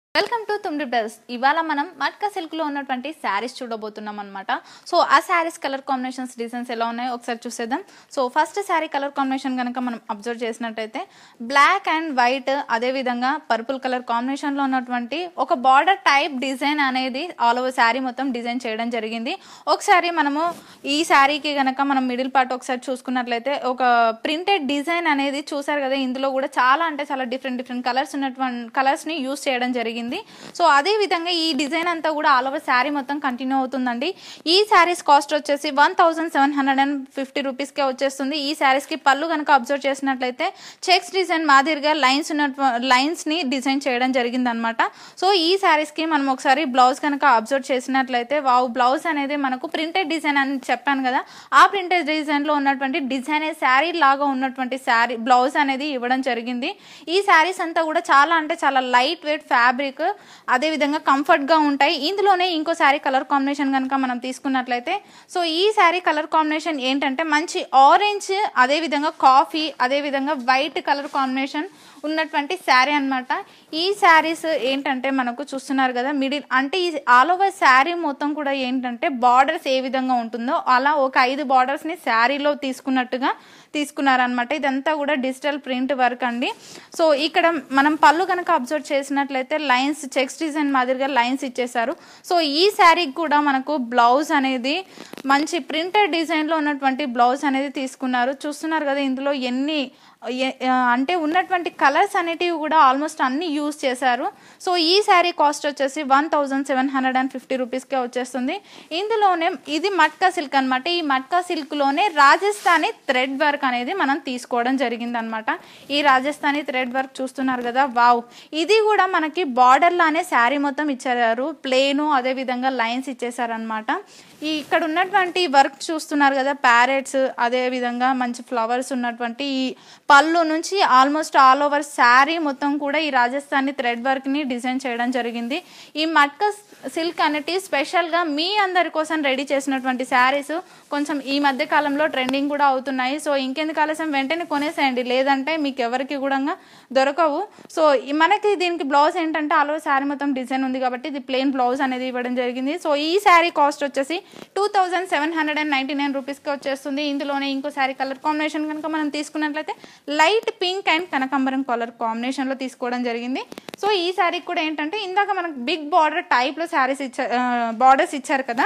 welcome to తుమ్డి brothers ఇవాళ మనం matka silk లో ఉన్నటువంటి శారీస్ చూడబోతున్నాం అనమాట సో ఆ శారీస్ కలర్ కాంబినేషన్స్ డిజైన్స్ ఎలా ఉన్నాయో ఒకసారి చూసేద్దాం so first sari colour combination కనుక మనం అబ్జర్వ్ చేసినట్టయితే బ్లాక్ అండ్ వైట్ అదే విధంగా పర్పుల్ కలర్ కాంబినేషన్ లో ఉన్నటువంటి ఒక బార్డర్ టైప్ డిజైన్ అనేది ఆల్ ఓవర్ శారీ మొత్తం డిజైన్ చేయడం జరిగింది ఒకసారి మనము ఈ శారీకి గనక మనం మిడిల్ పార్ట్ ఒకసారి చూసుకున్నట్లయితే ఒక ప్రింటెడ్ డిజైన్ అనేది చూసారు కదా ఇందులో కూడా చాలా అంటే చాలా డిఫరెంట్ డిఫరెంట్ కలర్స్ ఉన్నటువంటి కలర్స్ ని యూస్ చేయడం జరిగింది సో అదే విధంగా ఈ డిజైన్ అంతా కూడా ఆల్ ఓవర్ శారీ మొత్తం కంటిన్యూ అవుతుందండి ఈ శారీస్ కాస్ట్ వచ్చేసి one thousand seven hundred and fifty రూపీస్కే వచ్చేస్తుంది ఈ శారీస్ కి పళ్ళు కనుక అబ్జర్వ్ చేసినట్లయితే చెక్స్ డిజైన్ మాదిరిగా లైన్స్ ఉన్న లైన్స్ ని డిజైన్ చేయడం జరిగింది అనమాట సో ఈ శారీస్ కి మనం ఒకసారి బ్లౌజ్ కనుక అబ్జర్వ్ చేసినట్లయితే వావ్ బ్లౌజ్ అనేది మనకు ప్రింటెడ్ డిజైన్ అని చెప్పాను కదా ఆ ప్రింటెడ్ డిజైన్ లో ఉన్నటువంటి డిజైన్ శారీ లాగా ఉన్నటువంటి శారీ బ్లౌజ్ అనేది ఇవ్వడం జరిగింది ఈ శారీస్ అంతా కూడా చాలా అంటే చాలా లైట్ వెయిట్ ఫ్యాబ్రిక్ అదే విధంగా కంఫర్ట్ గా ఉంటాయి ఇందులోనే ఇంకో శారీ కలర్ కాంబినేషన్ కనుక మనం తీసుకున్నట్లయితే సో ఈ శారీ కలర్ కాంబినేషన్ ఏంటంటే మంచి ఆరెంజ్ అదే విధంగా కాఫీ అదే విధంగా వైట్ కలర్ కాంబినేషన్ ఉన్నటువంటి శారీ అన్నమాట ఈ శారీస్ ఏంటంటే మనకు చూస్తున్నారు కదా మిడిల్ అంటే ఈ ఆల్ ఓవర్ శారీ మొత్తం కూడా ఏంటంటే బార్డర్స్ ఏ విధంగా ఉంటుందో అలా ఒక ఐదు బార్డర్స్ ని శారీలో తీసుకున్నట్టుగా తీసుకున్నారనమాట ఇదంతా కూడా డిజిటల్ ప్రింట్ వర్క్ అండి సో ఇక్కడ మనం పళ్ళు కనుక అబ్జర్వ్ చేసినట్లయితే లైన్స్ చెక్స్ డిజైన్ మాదిరిగా లైన్స్ ఇచ్చేసారు సో ఈ శారీకి కూడా మనకు బ్లౌజ్ అనేది మంచి ప్రింటెడ్ డిజైన్లో ఉన్నటువంటి బ్లౌజ్ అనేది తీసుకున్నారు చూస్తున్నారు కదా ఇందులో ఎన్ని ఎ- ఆ, అంటే ఉన్నటువంటి కలర్స్ అనేటివి కూడా ఆల్మోస్ట్ అన్ని యూజ్ చేశారు సో ఈ శారీ కాస్ట్ వచ్చేసి one thousand seven hundred and fifty రూపీస్కే వచ్చేస్తుంది ఇందులోనే ఇది మట్కా సిల్క్ అనమాట ఈ మట్కా సిల్క్లోనే రాజస్థానీ థ్రెడ్ వర్క్ అనేది మనం తీసుకోవడం జరిగింది అనమాట ఈ రాజస్థానీ థ్రెడ్ వర్క్ చూస్తున్నారు కదా వావ్ ఇది కూడా మనకి బార్డర్ లానే శారీ మొత్తం ఇచ్చారు ప్లేను అదే విధంగా లైన్స్ ఇచ్చేసారనమాట ఈ ఇక్కడ ఉన్నటువంటి వర్క్ చూస్తున్నారు కదా ప్యారెట్స్ అదే విధంగా మంచి ఫ్లవర్స్ ఉన్నటువంటి ఈ పళ్ళు నుంచి ఆల్మోస్ట్ ఆల్ ఓవర్ శారీ మొత్తం కూడా ఈ రాజస్థానీ థ్రెడ్ వర్క్ ని డిజైన్ చేయడం జరిగింది ఈ మట్క సిల్క్ అనేటి స్పెషల్ గా మీ అందరి కోసం రెడీ చేసినటువంటి శారీస్ కొంచెం ఈ మధ్య కాలంలో ట్రెండింగ్ కూడా అవుతున్నాయి సో ఇంకెందుకు ఆలస్యం వెంటనే కొనేసేయండి లేదంటే మీకు ఎవరికి కూడా దొరకవు సో ఈ- మనకి దీనికి బ్లౌజ్ ఏంటంటే ఆల్ ఓవర్ శారీ మొత్తం డిజైన్ ఉంది కాబట్టి ఇది ప్లెయిన్ బ్లౌజ్ అనేది ఇవ్వడం జరిగింది సో ఈ శారీ కాస్ట్ వచ్చేసి two thousand seven hundred and ninety nine రూపీస్కి వచ్చేస్తుంది ఇందులోనే ఇంకో శారీ కలర్ కాంబినేషన్ కనుక మనం తీసుకున్నట్లయితే లైట్ పింక్ అండ్ కనకాంబరం కలర్ కాంబినేషన్లో తీసుకోవడం జరిగింది సో ఈ శారీకి కూడా ఏంటంటే ఇందాక మనకు బిగ్ బార్డర్ టైప్లో శారీస్ ఇచ్చారు బార్డర్స్ ఇచ్చారు కదా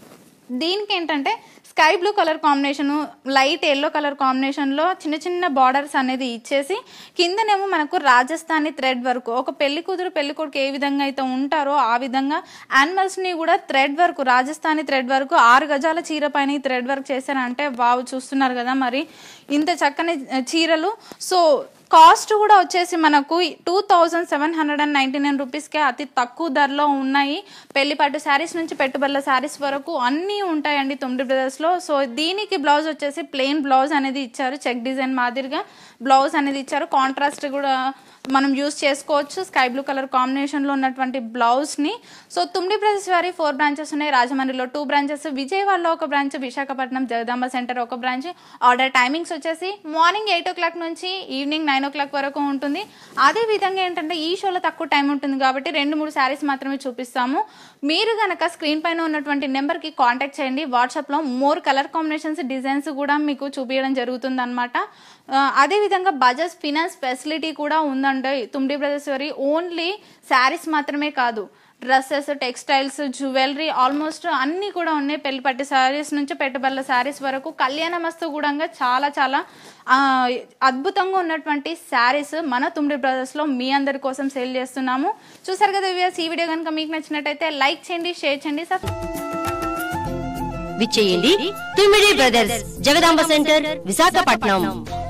దీనికి ఏంటంటే sky blue colour combination light yellow colour కాంబినేషన్లో చిన్న చిన్న బార్డర్స్ అనేది ఇచ్చేసి కిందనేమో మనకు రాజస్థానీ థ్రెడ్ వర్క్ ఒక పెళ్లి కూతురు పెళ్లి కొడుకు ఏ విధంగా అయితే ఉంటారో ఆ విధంగా యానిమల్స్ని కూడా thread work Rajasthani thread work ఆరు గజాల చీర పైన ఈ థ్రెడ్ వర్క్ చేశారంటే వావ్ చూస్తున్నారు కదా మరి ఇంత చక్కని చీరలు సో కాస్ట్ కూడా వచ్చేసి మనకు two thousand seven hundred and ninety nine రూపీస్కే అతి తక్కువ ధరలో ఉన్నాయి పెళ్లి పట్టు శారీస్ నుంచి పెట్టుబడుల శారీస్ వరకు అన్నీ ఉంటాయండి తొమ్మిది బ్రదర్స్లో సో దీనికి బ్లౌజ్ వచ్చేసి ప్లెయిన్ బ్లౌజ్ అనేది ఇచ్చారు చెక్ డిజైన్ మాదిరిగా బ్లౌజ్ అనేది ఇచ్చారు కాంట్రాస్ట్ కూడా మనం యూస్ చేసుకోవచ్చు స్కై బ్లూ కలర్ కాంబినేషన్లో ఉన్నటువంటి బ్లౌజ్ని సో తుమ్డి బ్రదర్స్ వారి ఫోర్ బ్రాంచెస్ ఉన్నాయి రాజమండ్రిలో టూ బ్రాంచెస్ విజయవాడలో ఒక బ్రాంచ్ విశాఖపట్నం జగదాంబ సెంటర్ ఒక బ్రాంచ్ ఆర్డర్ టైమింగ్స్ వచ్చేసి మార్నింగ్ ఎయిట్ ఓ క్లాక్ నుంచి ఈవినింగ్ నైన్ ఓ క్లాక్ వరకు ఉంటుంది అదే విధంగా ఏంటంటే ఈ షోలో తక్కువ టైం ఉంటుంది కాబట్టి రెండు మూడు శారీస్ మాత్రమే చూపిస్తాము మీరు గనక స్క్రీన్ పైన ఉన్నటువంటి నెంబర్కి కాంటాక్ట్ చేయండి వాట్సాప్లో మోర్ కలర్ కాంబినేషన్స్ డిజైన్స్ కూడా మీకు చూపించడం జరుగుతుంది అనమాట అదేవిధంగా బజాజ్ ఫినాన్స్ ఫెసిలిటీ కూడా ఉందండి తుమ్డి బ్రదర్స్ వారి ఓన్లీ శారీస్ మాత్రమే కాదు డ్రెస్సెస్ టెక్స్టైల్స్ జ్యువెలరీ ఆల్మోస్ట్ అన్నీ కూడా ఉన్నాయి పెళ్లి పట్టి శారీస్ నుంచి పెట్టుబడుల శారీస్ వరకు కళ్యాణ మస్తు కూడా చాలా చాలా ఆ, అద్భుతంగా ఉన్నటువంటి శారీస్ మన తుమ్డి బ్రదర్స్లో మీ అందరి కోసం సేల్ చేస్తున్నాము చూసారు కదా వ్యూయర్స్ ఈ వీడియో కనుక మీకు నచ్చినట్టయితే లైక్ చేయండి షేర్ చేయండి సబ్స్క్రైబ్ విచ్చేయండి తుమ్మిడి బ్రదర్స్ జగదాంబ సెంటర్ విశాఖపట్నం